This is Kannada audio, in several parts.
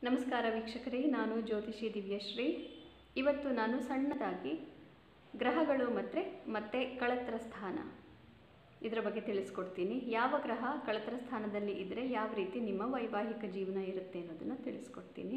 ನಮಸ್ಕಾರ ವೀಕ್ಷಕರೇ ನಾನು ಜ್ಯೋತಿಷಿ ದಿವ್ಯಶ್ರೀ ಇವತ್ತು ನಾನು ಸಣ್ಣದಾಗಿ ಗ್ರಹಗಳು ಮತ್ತು ಮತ್ತು ಕಳತ್ರ ಸ್ಥಾನ ಇದರ ಬಗ್ಗೆ ತಿಳಿಸ್ಕೊಡ್ತೀನಿ ಯಾವ ಗ್ರಹ ಕಳತ್ರ ಸ್ಥಾನದಲ್ಲಿ ಇದ್ದರೆ ಯಾವ ರೀತಿ ನಿಮ್ಮ ವೈವಾಹಿಕ ಜೀವನ ಇರುತ್ತೆ ಅನ್ನೋದನ್ನು ತಿಳಿಸ್ಕೊಡ್ತೀನಿ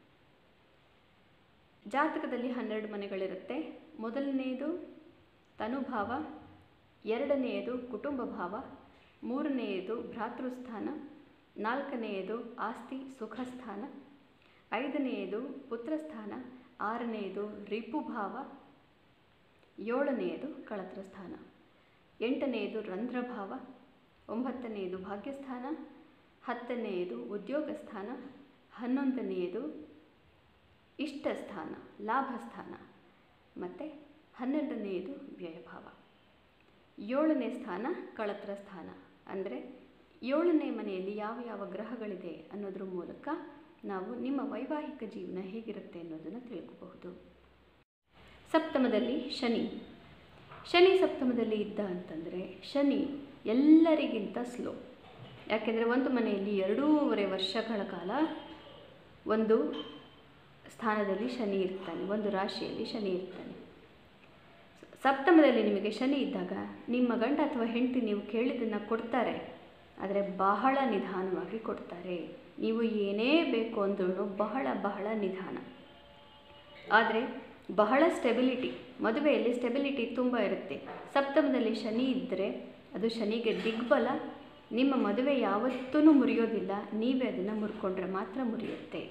ಜಾತಕದಲ್ಲಿ ಹನ್ನೆರಡು ಮನೆಗಳಿರುತ್ತೆ ಮೊದಲನೆಯದು ತನುಭಾವ ಎರಡನೆಯದು ಕುಟುಂಬ ಭಾವ ಮೂರನೆಯದು ಭ್ರಾತೃಸ್ಥಾನ ನಾಲ್ಕನೆಯದು ಆಸ್ತಿ ಸುಖ ಸ್ಥಾನ ಐದನೆಯದು ಪುತ್ರಸ್ಥಾನ ಆರನೆಯದು ರಿಪುಭಾವ ಏಳನೆಯದು ಕಳತ್ರ ಸ್ಥಾನ ಎಂಟನೆಯದು ರಂಧ್ರಭಾವ ಒಂಬತ್ತನೆಯದು ಭಾಗ್ಯಸ್ಥಾನ ಹತ್ತನೆಯದು ಉದ್ಯೋಗ ಸ್ಥಾನ ಹನ್ನೊಂದನೆಯದು ಇಷ್ಟಸ್ಥಾನ ಲಾಭಸ್ಥಾನ ಮತ್ತು ಹನ್ನೆರಡನೆಯದು ವ್ಯಯಭಾವ ಏಳನೇ ಸ್ಥಾನ ಕಳತ್ರ ಸ್ಥಾನ ಅಂದರೆ ಏಳನೇ ಮನೆಯಲ್ಲಿ ಯಾವ ಯಾವ ಗ್ರಹಗಳಿದೆ ಅನ್ನೋದ್ರ ಮೂಲಕ ನಾವು ನಿಮ್ಮ ವೈವಾಹಿಕ ಜೀವನ ಹೇಗಿರುತ್ತೆ ಅನ್ನೋದನ್ನು ತಿಳ್ಕೋಬಹುದು ಸಪ್ತಮದಲ್ಲಿ ಶನಿ ಶನಿ ಸಪ್ತಮದಲ್ಲಿ ಇದ್ದ ಅಂತಂದರೆ ಶನಿ ಎಲ್ಲರಿಗಿಂತ ಸ್ಲೋ ಯಾಕೆಂದರೆ ಒಂದು ಮನೆಯಲ್ಲಿ ಎರಡೂವರೆ ವರ್ಷಗಳ ಕಾಲ ಒಂದು ಸ್ಥಾನದಲ್ಲಿ ಶನಿ ಇರ್ತಾನೆ ಒಂದು ರಾಶಿಯಲ್ಲಿ ಶನಿ ಇರ್ತಾನೆ ಸಪ್ತಮದಲ್ಲಿ ನಿಮಗೆ ಶನಿ ಇದ್ದಾಗ ನಿಮ್ಮ ಗಂಡ ಅಥವಾ ಹೆಂಡತಿ ನೀವು ಕೇಳಿದ್ದನ್ನು ಕೊಡ್ತಾರೆ ಆದರೆ ಬಹಳ ನಿಧಾನವಾಗಿ ಕೊಡ್ತಾರೆ ನೀವು ಏನೇ ಬೇಕು ಅಂದ್ರೂ ಬಹಳ ಬಹಳ ನಿಧಾನ ಆದರೆ ಬಹಳ ಸ್ಟೆಬಿಲಿಟಿ ಮದುವೆಯಲ್ಲಿ ಸ್ಟೆಬಿಲಿಟಿ ತುಂಬ ಇರುತ್ತೆ ಸಪ್ತಮದಲ್ಲಿ ಶನಿ ಇದ್ದರೆ ಅದು ಶನಿಗೆ ದಿಗ್ಬಲ ನಿಮ್ಮ ಮದುವೆ ಯಾವತ್ತೂ ಮುರಿಯೋದಿಲ್ಲ ನೀವೇ ಅದನ್ನು ಮುರ್ಕೊಂಡ್ರೆ ಮಾತ್ರ ಮುರಿಯುತ್ತೆ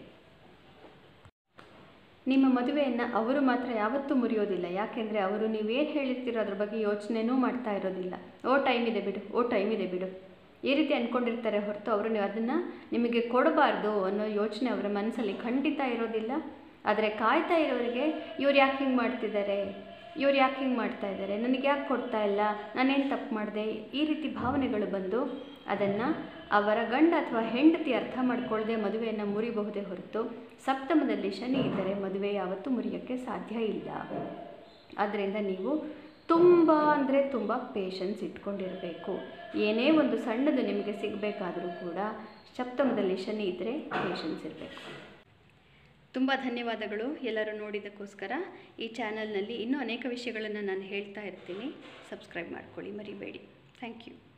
ನಿಮ್ಮ ಮದುವೆಯನ್ನು ಅವರು ಮಾತ್ರ ಯಾವತ್ತೂ ಮುರಿಯೋದಿಲ್ಲ ಯಾಕೆಂದರೆ ಅವರು ನೀವೇನು ಹೇಳಿರ್ತೀರೋ ಅದ್ರ ಬಗ್ಗೆ ಯೋಚನೆನೂ ಮಾಡ್ತಾ ಇರೋದಿಲ್ಲ ಓ ಟೈಮ್ ಇದೆ ಬಿಡು ಓ ಟೈಮ್ ಇದೆ ಬಿಡು ಈ ರೀತಿ ಅಂದ್ಕೊಂಡಿರ್ತಾರೆ ಹೊರತು ಅವರು ನೀವು ಅದನ್ನು ನಿಮಗೆ ಕೊಡಬಾರ್ದು ಅನ್ನೋ ಯೋಚನೆ ಅವರ ಮನಸ್ಸಲ್ಲಿ ಖಂಡಿತ ಇರೋದಿಲ್ಲ ಆದರೆ ಕಾಯ್ತಾ ಇರೋರಿಗೆ ಇವ್ರು ಯಾಕೆ ಹಿಂಗೆ ಮಾಡ್ತಿದ್ದಾರೆ ಇವ್ರು ಯಾಕೆ ಹಿಂಗೆ ಮಾಡ್ತಾ ಇದ್ದಾರೆ ನನಗೆ ಯಾಕೆ ಕೊಡ್ತಾ ಇಲ್ಲ ನಾನೇನು ತಪ್ಪು ಮಾಡಿದೆ ಈ ರೀತಿ ಭಾವನೆಗಳು ಬಂದು ಅದನ್ನು ಅವರ ಗಂಡ ಅಥವಾ ಹೆಂಡತಿ ಅರ್ಥ ಮಾಡ್ಕೊಳ್ಳದೆ ಮದುವೆಯನ್ನು ಮುರಿಬಹುದೇ ಹೊರತು ಸಪ್ತಮದಲ್ಲಿ ಶನಿ ಇದ್ದರೆ ಮದುವೆ ಯಾವತ್ತೂ ಮುರಿಯೋಕ್ಕೆ ಸಾಧ್ಯ ಇಲ್ಲ ಆದ್ದರಿಂದ ನೀವು ತುಂಬ ಅಂದರೆ ತುಂಬ ಪೇಷನ್ಸ್ ಇಟ್ಕೊಂಡಿರಬೇಕು ಏನೇ ಒಂದು ಸಣ್ಣದು ನಿಮಗೆ ಸಿಗಬೇಕಾದರೂ ಕೂಡ ಸಪ್ತಮದಲ್ಲಿ ಶನಿ ಇದ್ದರೆ ಪೇಷನ್ಸ್ ಇರಬೇಕು ತುಂಬ ಧನ್ಯವಾದಗಳು ಎಲ್ಲರೂ ನೋಡಿದ್ದಕ್ಕೋಸ್ಕರ ಈ ಚಾನಲ್ನಲ್ಲಿ ಇನ್ನೂ ಅನೇಕ ವಿಷಯಗಳನ್ನು ನಾನು ಹೇಳ್ತಾ ಇರ್ತೀನಿ ಸಬ್ಸ್ಕ್ರೈಬ್ ಮಾಡ್ಕೊಳ್ಳಿ ಮರಿಬೇಡಿ ಥ್ಯಾಂಕ್ ಯು